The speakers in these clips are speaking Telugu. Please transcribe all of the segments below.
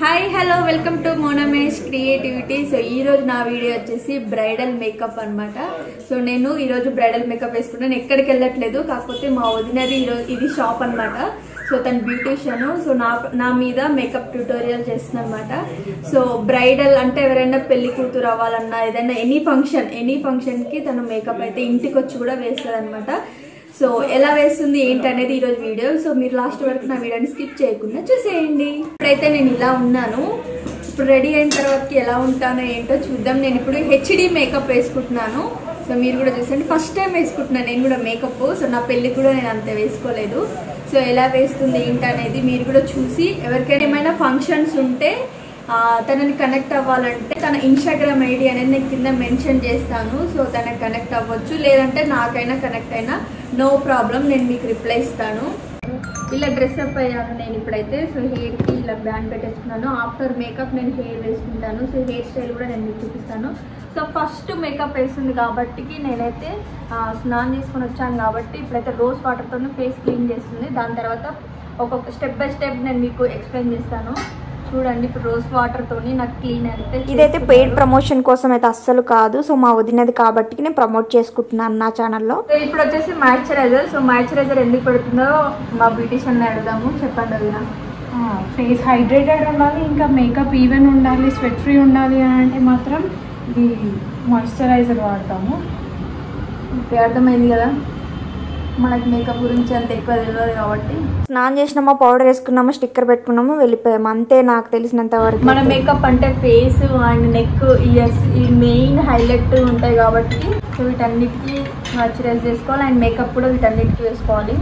హాయ్ హలో వెల్కమ్ టు మోనమేష్ క్రియేటివిటీ సో ఈ రోజు నా వీడియో వచ్చేసి బ్రైడల్ మేకప్ అన్నమాట సో నేను ఈ రోజు బ్రైడల్ మేకప్ వేసుకున్నాను ఎక్కడికి వెళ్ళట్లేదు కాకపోతే మా వదినది ఈరోజు ఇది షాప్ అన్నమాట సో తన బ్యూటీషియన్ సో నా నా మీద మేకప్ ట్యూటోరియల్ చేస్తుంది అనమాట సో బ్రైడల్ అంటే ఎవరైనా పెళ్లి కూతురు అవ్వాలన్నా ఏదైనా ఎనీ ఫంక్షన్ ఎనీ ఫంక్షన్కి తను మేకప్ అయితే ఇంటికి వచ్చి కూడా వేస్తుంది అనమాట సో ఎలా వేస్తుంది ఏంటి అనేది ఈరోజు వీడియో సో మీరు లాస్ట్ వరకు నా వీడియోని స్కిప్ చేయకుండా చూసేయండి ఇప్పుడైతే నేను ఇలా ఉన్నాను ఇప్పుడు రెడీ అయిన తర్వాతకి ఎలా ఉంటానో ఏంటో చూద్దాం నేను ఇప్పుడు హెచ్డి మేకప్ వేసుకుంటున్నాను సో మీరు కూడా చూసండి ఫస్ట్ టైం వేసుకుంటున్నాను నేను కూడా మేకప్ సో నా పెళ్ళికి కూడా నేను అంత వేసుకోలేదు సో ఎలా వేస్తుంది ఏంటి అనేది మీరు కూడా చూసి ఎవరికైనా ఏమైనా ఫంక్షన్స్ ఉంటే ఆ, తనని కనెక్ట్ అవ్వాలంటే తన ఇన్స్టాగ్రామ్ ఐడి అనేది నేను కింద మెన్షన్ చేస్తాను సో తనకి కనెక్ట్ అవ్వచ్చు లేదంటే నాకైనా కనెక్ట్ అయినా నో ప్రాబ్లం నేను మీకు రిప్లై ఇస్తాను ఇలా డ్రెస్ అప్ అయ్యాను నేను ఇప్పుడైతే సో హెయిర్కి ఇలా బ్యాండ్ పెట్టేసుకున్నాను ఆఫ్టర్ మేకప్ నేను హెయిర్ వేసుకుంటాను సో హెయిర్ స్టైల్ కూడా నేను మీకు చూపిస్తాను సో ఫస్ట్ మేకప్ వేస్తుంది కాబట్టి నేనైతే ఆ, స్నానం చేసుకొని వచ్చాను కాబట్టి ఇప్పుడైతే రోజ్ వాటర్తో ఫేస్ క్లీన్ చేస్తుంది దాని తర్వాత ఒక్కొక్క స్టెప్ బై స్టెప్ నేను మీకు ఎక్స్ప్లెయిన్ చేస్తాను చూడండి ఇప్పుడు రోజ్ వాటర్ తోని నాకు క్లీన్ అయితే ఇదైతే పెయిడ్ ప్రమోషన్ కోసం అయితే అస్సలు కాదు సో మా వదినది కాబట్టి నేను ప్రమోట్ చేసుకుంటున్నాను నా ఛానల్లో సో ఇప్పుడు వచ్చేసి మాయిశ్చరైజర్ సో మాయిశ్చరైజర్ ఎందుకు పెడుతుందో మా బ్యూటిషియన్ అడుగుదాము చెప్పండి వదిన ఫేస్ హైడ్రేటెడ్ ఉండాలి ఇంకా మేకప్ ఈవెన్ ఉండాలి స్వెట్ ఫ్రీ ఉండాలి అని అంటే మాత్రం ఇది మాయిశ్చరైజర్ వాడతాము ఓకే అర్థమైంది కదా మనకి మేకప్ గురించి అంత ఎక్కువ తెలియదు కాబట్టి స్నానం చేసినామా పౌడర్ వేసుకున్నామా స్టిక్కర్ పెట్టుకున్నామా వెళ్ళిపోయాము అంతే నాకు తెలిసినంత వరకు మన మేకప్ అంటే ఫేస్ అండ్ నెక్ ఇయర్స్ ఈ మెయిన్ హైలైట్ ఉంటాయి కాబట్టి సో వీటన్నిటికీ మాయిశ్చరైజ్ చేసుకోవాలి అండ్ మేకప్ కూడా వీటన్నిటికీ వేసుకోవాలి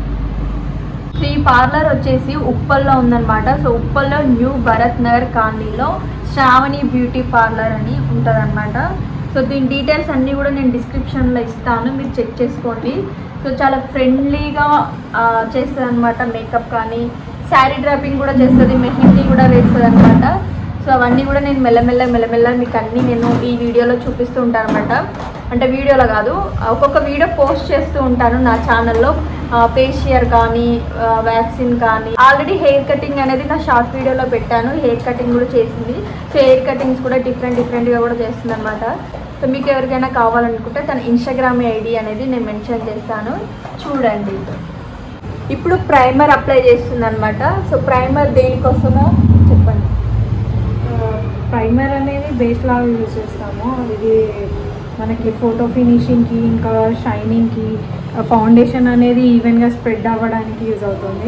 సో ఈ పార్లర్ వచ్చేసి ఉప్పల్లో ఉందన్నమాట సో ఉప్పల్లో న్యూ భరత్ నగర్ కాలనీలో శ్రావణి బ్యూటీ పార్లర్ అని ఉంటుందన్నమాట సో దీని డీటెయిల్స్ అన్నీ కూడా నేను డిస్క్రిప్షన్లో ఇస్తాను మీరు చెక్ చేసుకోండి సో చాలా ఫ్రెండ్లీగా చేస్తుంది అనమాట మేకప్ కానీ శారీ డ్రాపింగ్ కూడా చేస్తుంది మెహందీ కూడా వేస్తుంది అనమాట సో అవన్నీ కూడా నేను మెల్లమెల్ల మెల్లమెల్ల మీకు అన్నీ నేను ఈ వీడియోలో చూపిస్తూ ఉంటాను అనమాట అంటే వీడియోలో కాదు ఒక్కొక్క వీడియో పోస్ట్ చేస్తూ ఉంటాను నా ఛానల్లో ఫేషియర్ కానీ వ్యాక్సిన్ కానీ ఆల్రెడీ హెయిర్ కటింగ్ అనేది నా షార్ట్ వీడియోలో పెట్టాను హెయిర్ కటింగ్ కూడా చేసింది సో హెయిర్ కటింగ్స్ కూడా డిఫరెంట్ డిఫరెంట్గా కూడా చేస్తుంది అనమాట సో మీకు ఎవరికైనా కావాలనుకుంటే తన ఇన్స్టాగ్రామ్ ఐడి అనేది నేను మెన్షన్ చేస్తాను చూడండి ఇప్పుడు ప్రైమర్ అప్లై చేస్తుంది అనమాట సో ప్రైమర్ దేనికోసమో చెప్పండి ప్రైమర్ అనేది బేస్ లాగా యూజ్ చేస్తాము ఇది మనకి ఫోటో ఫినిషింగ్కి ఇంకా షైనింగ్కి ఫౌండేషన్ అనేది ఈవెన్గా స్ప్రెడ్ అవ్వడానికి యూజ్ అవుతుంది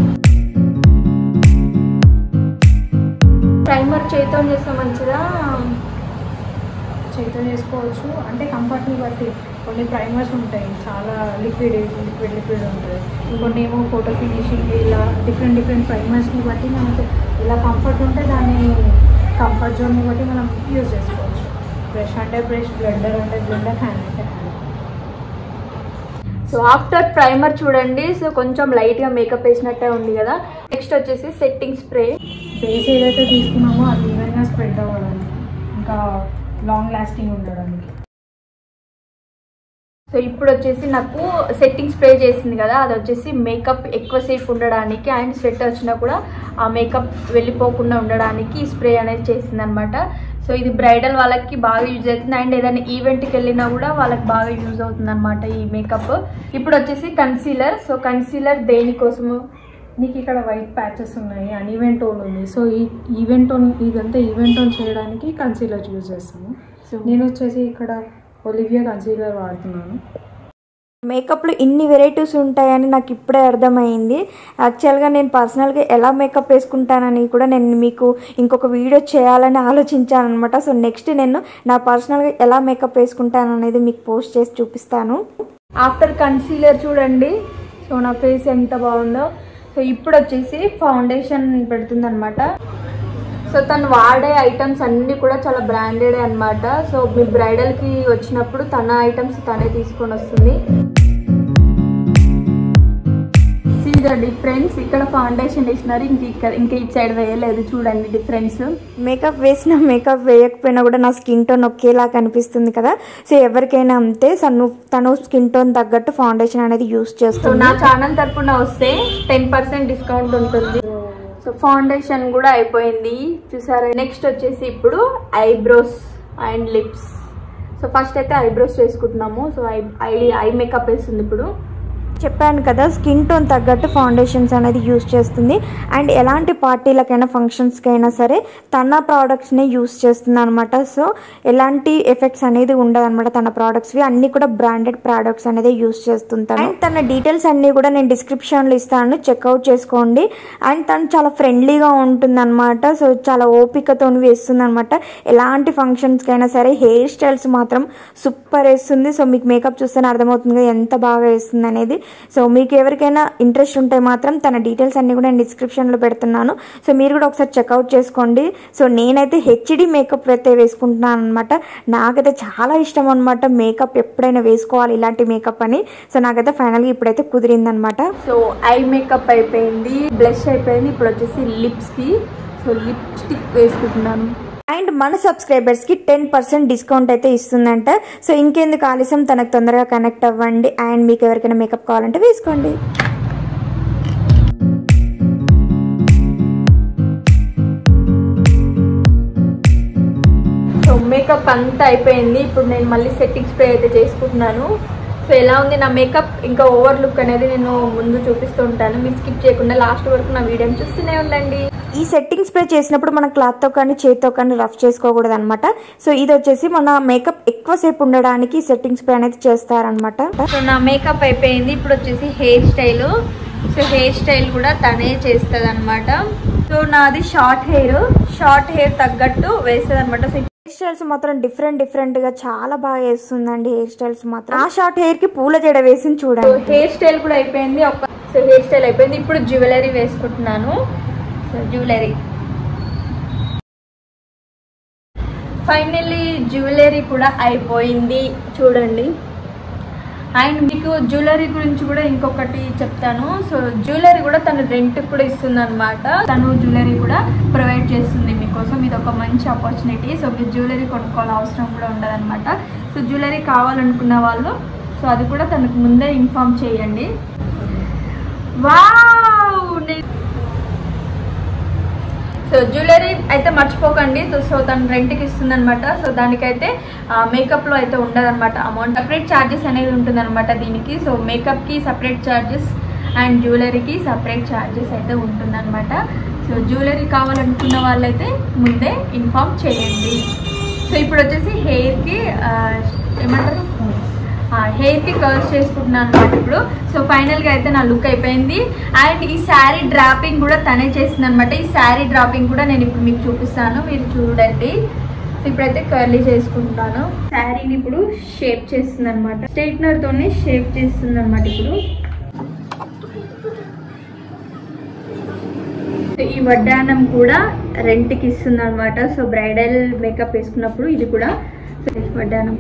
ప్రైమర్ చేతితో చేస్తే మంచిదా చేతితో చేసుకోవచ్చు అంటే కంఫర్ట్ని బట్టి కొన్ని ప్రైమర్స్ ఉంటాయి చాలా లిక్విడ్ లిక్విడ్ లిక్విడ్ ఉంటుంది కొన్ని ఏమో ఫోటో ఫినిషింగ్ ఇలా డిఫరెంట్ డిఫరెంట్ ప్రైమర్స్ని బట్టి మనకు ఇలా కంఫర్ట్ ఉంటే దాని కంఫర్ట్ జోన్ని బట్టి మనం యూజ్ చేసుకోవచ్చు బ్రష్ అంటే బ్రష్ బ్లెండర్ అంటే బ్లెండర్ హ్యాండ్ అంటే హ్యాండ్ సో ఆఫ్టర్ ప్రైమర్ చూడండి సో కొంచెం లైట్గా మేకప్ వేసినట్టే ఉంది కదా నెక్స్ట్ వచ్చేసి సెట్టింగ్ స్ప్రే ఫేస్ ఏదైతే తీసుకున్నామో అది ఈవెన్గా స్ప్రెడ్ అవ్వడానికి ఇంకా లాంగ్ లాస్టింగ్ ఉండడానికి సో ఇప్పుడు వచ్చేసి నాకు సెట్టింగ్ స్ప్రే చేసింది కదా అది వచ్చేసి మేకప్ ఎక్కువసేపు ఉండడానికి అండ్ స్వెట్ వచ్చినా కూడా ఆ మేకప్ వెళ్ళిపోకుండా ఉండడానికి ఈ స్ప్రే అనేది చేసింది అనమాట సో ఇది బ్రైడల్ వాళ్ళకి బాగా యూజ్ అవుతుంది అండ్ ఏదైనా ఈవెంట్కి వెళ్ళినా కూడా వాళ్ళకి బాగా యూజ్ అవుతుంది అనమాట ఈ మేకప్ ఇప్పుడు వచ్చేసి కన్సీలర్ సో కన్సీలర్ దేనికోసము నీకు ఇక్కడ వైట్ ప్యాచెస్ ఉన్నాయి అన్ఈవెంట్ టోన్ ఉంది సో ఈ ఈవెంట్ టోన్ ఇదంతా ఈవెంట్ టోన్ చేయడానికి కన్సీలర్ యూజ్ చేస్తాము సో నేను వచ్చేసి ఇక్కడ ఒలివియా కన్సీలర్ వాడుతున్నాను మేకప్లో ఇన్ని వెరైటీస్ ఉంటాయని నాకు ఇప్పుడే అర్థమైంది యాక్చువల్గా నేను పర్సనల్గా ఎలా మేకప్ వేసుకుంటానని కూడా నేను మీకు ఇంకొక వీడియో చేయాలని ఆలోచించాను అనమాట సో నెక్స్ట్ నేను నా పర్సనల్గా ఎలా మేకప్ వేసుకుంటాను అనేది మీకు పోస్ట్ చేసి చూపిస్తాను ఆఫ్టర్ కన్సీలర్ చూడండి సో నా ఫేస్ ఎంత బాగుందో సో ఇప్పుడు వచ్చేసి ఫౌండేషన్ పెడుతుంది అనమాట సో తను వాడే ఐటమ్స్ అన్నీ కూడా చాలా బ్రాండెడ్ అనమాట సో మీ బ్రైడల్కి వచ్చినప్పుడు తన ఐటమ్స్ తనే తీసుకొని వస్తుంది సీ ద డిఫరెన్స్ ఇక్కడ ఫౌండేషన్ వేసినారు ఇంక ఇక్కడ ఇంకా ఇటు సైడ్ వేయలేదు చూడండి డిఫరెన్స్ మేకప్ వేసిన మేకప్ వేయకపోయినా కూడా నా స్కిన్ టోన్ ఒకేలా కనిపిస్తుంది కదా సో ఎవరికైనా అంతే తను తను స్కిన్ టోన్ తగ్గట్టు ఫౌండేషన్ అనేది యూస్ సో చేస్తుంది నా ఛానల్ తరపున వస్తే టెన్ పర్సెంట్ డిస్కౌంట్ ఉంటుంది సో ఫౌండేషన్ కూడా అయిపోయింది చూసారా నెక్స్ట్ వచ్చేసి ఇప్పుడు eyebrows and lips so first అయితే ఐబ్రోస్ చేసుకుంటున్నాము so eye eye eye makeup వేస్తుంది ఇప్పుడు చెప్పాను కదా స్కిన్ టోన్ తగ్గట్టు ఫౌండేషన్స్ అనేది యూస్ చేస్తుంది అండ్ ఎలాంటి పార్టీలకైనా ఫంక్షన్స్కైనా సరే తన ప్రోడక్ట్స్నే యూస్ చేస్తుంది అనమాట సో ఎలాంటి ఎఫెక్ట్స్ అనేది ఉండదు అనమాట తన ప్రోడక్ట్స్వి అన్ని కూడా బ్రాండెడ్ ప్రోడక్ట్స్ అనేది యూస్ చేస్తుంటాను అండ్ తన డీటెయిల్స్ అన్నీ కూడా నేను డిస్క్రిప్షన్లో ఇస్తాను చెక్అవుట్ చేసుకోండి అండ్ తను చాలా ఫ్రెండ్లీగా ఉంటుందన్నమాట సో చాలా ఓపికతో వేస్తుంది అనమాట ఎలాంటి ఫంక్షన్స్కైనా సరే హెయిర్ స్టైల్స్ మాత్రం సూపర్ వేస్తుంది సో మీకు మేకప్ చూస్తేనే అర్థమవుతుంది కదా ఎంత బాగా వేస్తుంది అనేది సో మీకు ఎవరికైనా ఇంట్రెస్ట్ ఉంటే మాత్రం తన డీటెయిల్స్ అన్ని కూడా నేను డిస్క్రిప్షన్లో పెడుతున్నాను సో మీరు కూడా ఒకసారి చెక్అవుట్ చేసుకోండి సో నేనైతే హెచ్డి మేకప్ అయితే వేసుకుంటున్నాను అనమాట నాకైతే చాలా ఇష్టం అనమాట మేకప్ ఎప్పుడైనా వేసుకోవాలి ఇలాంటి మేకప్ అని సో నాకైతే ఫైనల్గా ఇప్పుడైతే కుదిరిందనమాట సో ఐ మేకప్ అయిపోయింది బ్లష్ అయిపోయింది ఇప్పుడు వచ్చేసి లిప్స్కి సో లిప్స్టిక్ వేసుకుంటున్నాను అండ్ మన సబ్స్క్రైబర్స్కి టెన్ పర్సెంట్ డిస్కౌంట్ అయితే ఇస్తుందంట సో ఇంకెందుకు ఆలస్యం తనకు తొందరగా కనెక్ట్ అవ్వండి అండ్ మీకు ఎవరికైనా మేకప్ కావాలంటే వేసుకోండి సో మేకప్ అంతా అయిపోయింది ఇప్పుడు నేను మళ్ళీ సెట్టింగ్ స్ప్రే అయితే చేసుకుంటున్నాను సో ఎలా ఉంది నా మేకప్ ఇంకా ఓవర్ లుక్ అనేది నేను ముందు చూపిస్తూ ఉంటాను మీరు స్కిప్ చేయకుండా లాస్ట్ వరకు నా వీడియోని చూస్తూనే ఉండండి ఈ సెట్టింగ్ స్ప్రే చేసినప్పుడు మనం క్లాత్తో కానీ చేతితో కానీ రఫ్ చేసుకోకూడదు అనమాట సో ఇది వచ్చేసి మన మేకప్ ఎక్కువసేపు ఉండడానికి సెట్టింగ్ స్ప్రే అనేది చేస్తారనమాట సో నా మేకప్ అయిపోయింది ఇప్పుడు వచ్చేసి hair style so hair style కూడా తనే చేస్తుంది అనమాట సో నాది షార్ట్ హెయిర్ షార్ట్ హెయిర్ తగ్గట్టు వేస్తుంది అనమాట సో హెయిర్ స్టైల్స్ మాత్రం డిఫరెంట్ డిఫరెంట్ గా చాలా బాగా వేస్తుందండి హెయిర్ స్టైల్స్ మాత్రం ఆ షార్ట్ హెయిర్ కి పూల జడ వేసి సో చూడండి హెయిర్ స్టైల్ కూడా అయిపోయింది ఒక సో హెయిర్ స్టైల్ అయిపోయింది ఇప్పుడు జ్యువెలరీ వేసుకుంటున్నాను సో జ్యువెలరీ ఫైనల్లీ జ్యువెలరీ కూడా అయిపోయింది చూడండి అండ్ మీకు జ్యువెలరీ గురించి కూడా ఇంకొకటి చెప్తాను సో జ్యువెలరీ కూడా తను రెంట్ కూడా ఇస్తుంది అనమాట తను జ్యువెలరీ కూడా ప్రొవైడ్ చేస్తుంది మీకోసం ఇది ఒక మంచి ఆపర్చునిటీ సో మీరు జ్యువెలరీ కొనుక్కోవాల్సిన అవసరం కూడా ఉండదన్నమాట సో జ్యువెలరీ కావాలనుకున్న వాళ్ళు సో అది కూడా తనకు ముందే ఇన్ఫామ్ చేయండి వావ్ నే- సో జ్యువెలరీ అయితే మర్చిపోకండి సో- సో తను రెంట్కి ఇస్తుంది అనమాట సో దానికైతే మేకప్లో అయితే ఉండదన్నమాట అమౌంట్ సపరేట్ ఛార్జెస్ అనేది ఉంటుందన్నమాట దీనికి సో మేకప్కి సపరేట్ ఛార్జెస్ అండ్ జ్యువెలరీకి సపరేట్ ఛార్జెస్ అయితే ఉంటుందన్నమాట సో జ్యువెలరీ కావాలనుకున్న వాళ్ళైతే ముందే ఇన్ఫామ్ చేయండి సో ఇప్పుడు వచ్చేసి హెయిర్కి ఏమంటారు హెయిర్ కి కర్ల్స్ చేసుకుంటున్నాను అనమాట ఇప్పుడు సో ఫైనల్ గా అయితే నా లుక్ అయిపోయింది అండ్ ఈ శారీ డ్రాపింగ్ కూడా తనే చేసింది అనమాట ఈ శారీ డ్రాపింగ్ కూడా నేను ఇప్పుడు మీకు చూపిస్తాను మీరు చూడండి సో ఇప్పుడైతే కర్లీ చేసుకుంటున్నాను శారీని ఇప్పుడు షేప్ చేస్తుంది అనమాట స్ట్రైట్నర్ తోనే షేప్ చేస్తుంది అనమాట ఇప్పుడు సో ఈ వడ్డానం కూడా రెంట్కి ఇస్తుంది అనమాట సో బ్రైడల్ మేకప్ వేసుకున్నప్పుడు ఇది కూడా సో వడ్డానం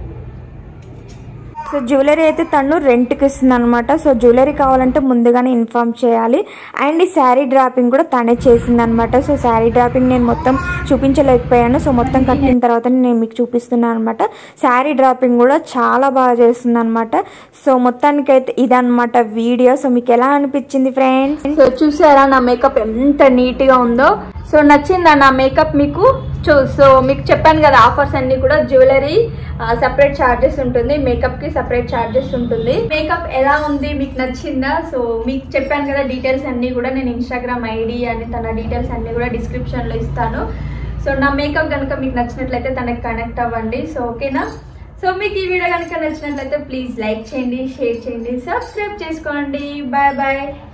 సో జ్యువెలరీ అయితే తను రెంట్కి ఇస్తుంది అనమాట సో జ్యువెలరీ కావాలంటే ముందుగానే ఇన్ఫామ్ చేయాలి అండ్ ఈ శారీ డ్రాపింగ్ కూడా తనే చేసింది అనమాట సో శారీ డ్రాపింగ్ నేను మొత్తం చూపించలేకపోయాను సో మొత్తం కట్టిన తర్వాత నేను మీకు చూపిస్తున్నాను అనమాట శారీ డ్రాపింగ్ కూడా చాలా బాగా చేస్తుంది అనమాట సో మొత్తానికైతే ఇదన్నమాట వీడియో సో మీకు ఎలా అనిపించింది ఫ్రెండ్స్ సో చూసారా నా మేకప్ ఎంత నీట్ గా ఉందో సో నచ్చిందా నా మేకప్ మీకు చూ సో మీకు చెప్పాను కదా ఆఫర్స్ అన్ని కూడా జ్యువెలరీ సపరేట్ ఛార్జెస్ ఉంటుంది మేకప్ కి సపరేట్ ఛార్జెస్ ఉంటుంది మేకప్ ఎలా ఉంది మీకు నచ్చిందా సో మీకు చెప్పాను కదా డీటెయిల్స్ అన్ని కూడా నేను ఇన్స్టాగ్రామ్ ఐడి అని తన డీటెయిల్స్ అన్ని కూడా డిస్క్రిప్షన్ లో ఇస్తాను సో నా మేకప్ కనుక మీకు నచ్చినట్లయితే తనకి కనెక్ట్ అవ్వండి సో ఓకేనా సో మీకు ఈ వీడియో కనుక నచ్చినట్లయితే ప్లీజ్ లైక్ చేయండి షేర్ చేయండి సబ్స్క్రైబ్ చేసుకోండి బాయ్ బాయ్